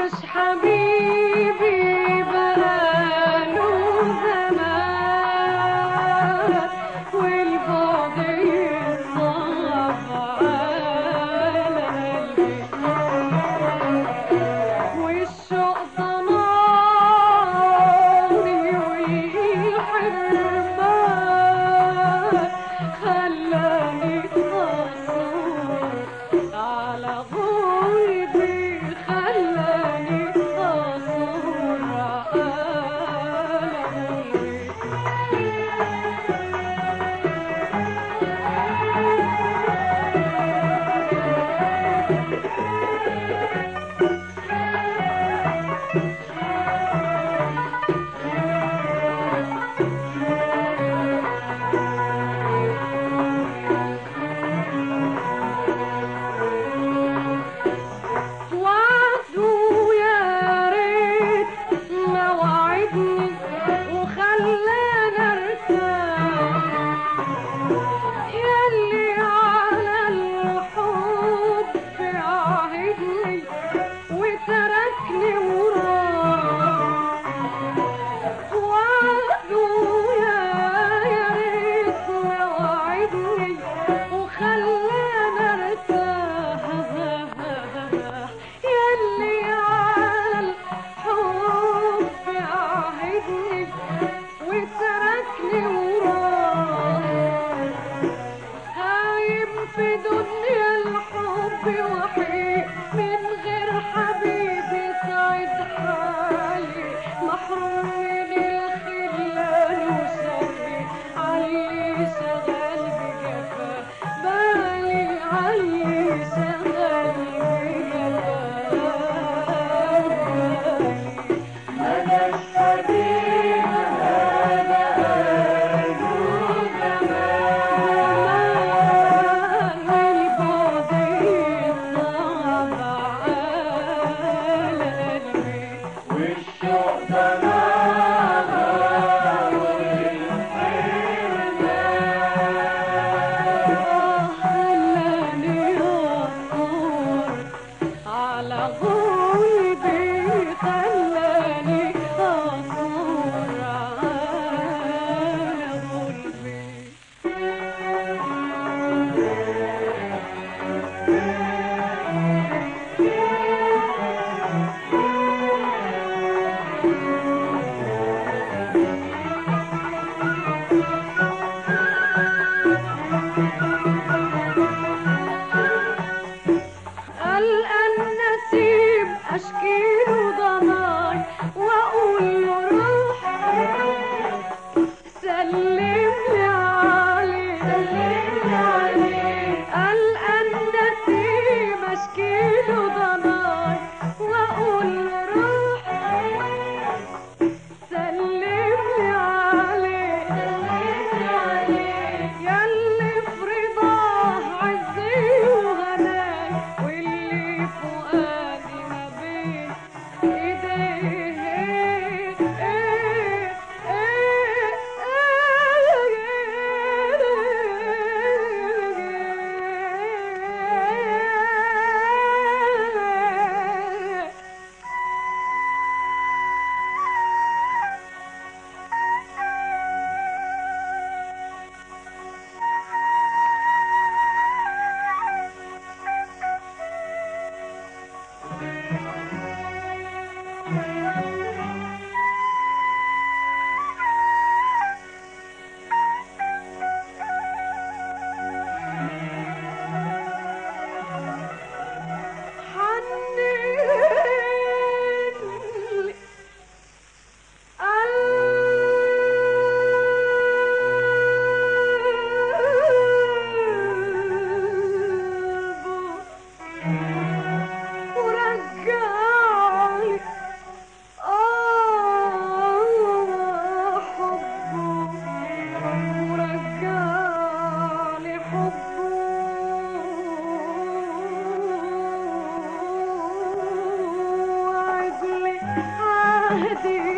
عاش حبيبي بقاله زمان والبعد يصعب على قلبي والشوق ضناني والحرمان خلاني أصور على غلبي خلاني أصور على غلبي وعدوا يا ريت ما وعدني وخلانا ارتاح ياللي على الحب عاهدني وتركني وراح وعدوا يا يا ريت ما وعدني وخلانا ارتاح ياللي على الحب عاهدني وتركني وراح هايم في دنيا الحب وحيد من غير حبيبي سعيد حالي محروم من الخلان وسري علي شغال بجفا بالي علي شغال بجفا بالي على غلبي خلاني أصور على غلبي الآن نسيب أشكي له ضناي وأقول له روح سلم لي عليه سلم لي عليه الآن نسيب أشكي له ضناي وأقول له روح سلم لي عليه سلم لي عليه ياللي في رضاه عزي وهناي واللي فؤادي ما بين ايديه حنين قلبه ورجعلي آه حبه ورجعلي حبه وعدلي عهدي